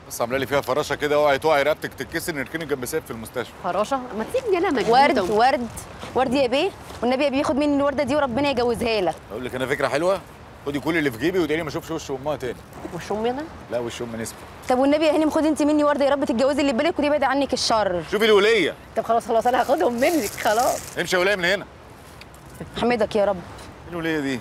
بس عامله لي فيها فراشه كده اوعي تقعي رقبتك تتكسر نركني جنب سيف في المستشفى فراشه ما تسيبني انا مجنونه ورد ورد ورد يا بيه والنبي يا بيه ياخد مني الورده دي وربنا يجوزها لك اقول لك انا فكره حلوه خدي كل اللي في جيبي وتقولي ما اشوفش وش امها تاني وش امي انا لا وش ام نسبه طب والنبي يا هانم خدي انت مني ورده يا رب تتجوزي اللي بالك ويبعد عنك الشر شوفي الوليه طب خلاص خلاص انا هاخدهم منك خلاص امشي يا وليه من هنا حمدك يا رب ايه الوليه دي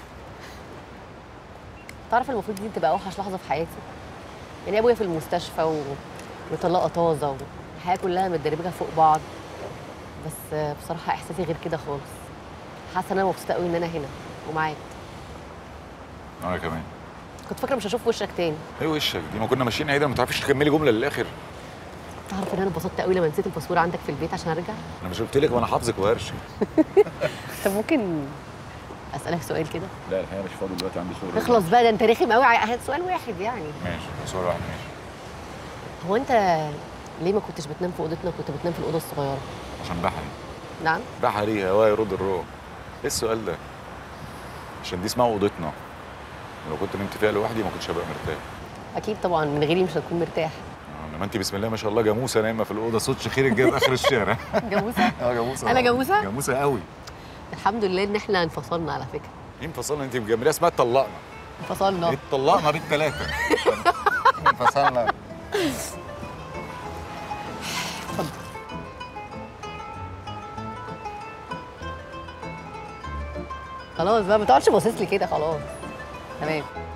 تعرف المفروض دي تبقى اوحش لحظه في حياتي يعني ابويا في المستشفى و... وطلاقه طازه والحياه كلها متدربكه فوق بعض بس بصراحه احساسي غير كده خالص حاسه ان انا مبسوطه قوي ان انا هنا ومعاك انا كمان كنت فاكره مش هشوف وشك تاني ايه وشك دي ما كنا ماشيين عيده ما تعرفيش تكملي جمله للاخر تعرف ان انا اتبسطت قوي لما نسيت الباسبور عندك في البيت عشان ارجع انا مش قلت لك وانا حافظك وهرشي طب ممكن اسالك سؤال كده لا الحقيقه مش فاضي دلوقتي عندي شغل اخلص بقى ده انت رخم قوي ع- سؤال واحد يعني ماشي سؤال واحد ماشي هو انت ليه ما كنتش بتنام في اوضتنا كنت بتنام في الاوضه الصغيره عشان بحري نعم بحري هواي يرد الروح ايه السؤال ده عشان دي اسمها اوضتنا ولو كنت نمت فيها لوحدي ما كنتش هبقى مرتاح اكيد طبعا من غيري مش هتكون مرتاح انما انت بسم الله ما شاء الله جاموسه نايمه في الاوضه صوت خيرك جايب اخر الشارع جاموسه اه جاموسه أنا جاموسة؟ جاموسه قوي الحمد لله ان احنا انفصلنا على فكره مين فصلنا انت بجميله اسمها اتطلقنا انفصلنا اتطلقنا بالثلاثه انفصلنا خلاص بقى ما تقعدش باصص لي كده خلاص تمام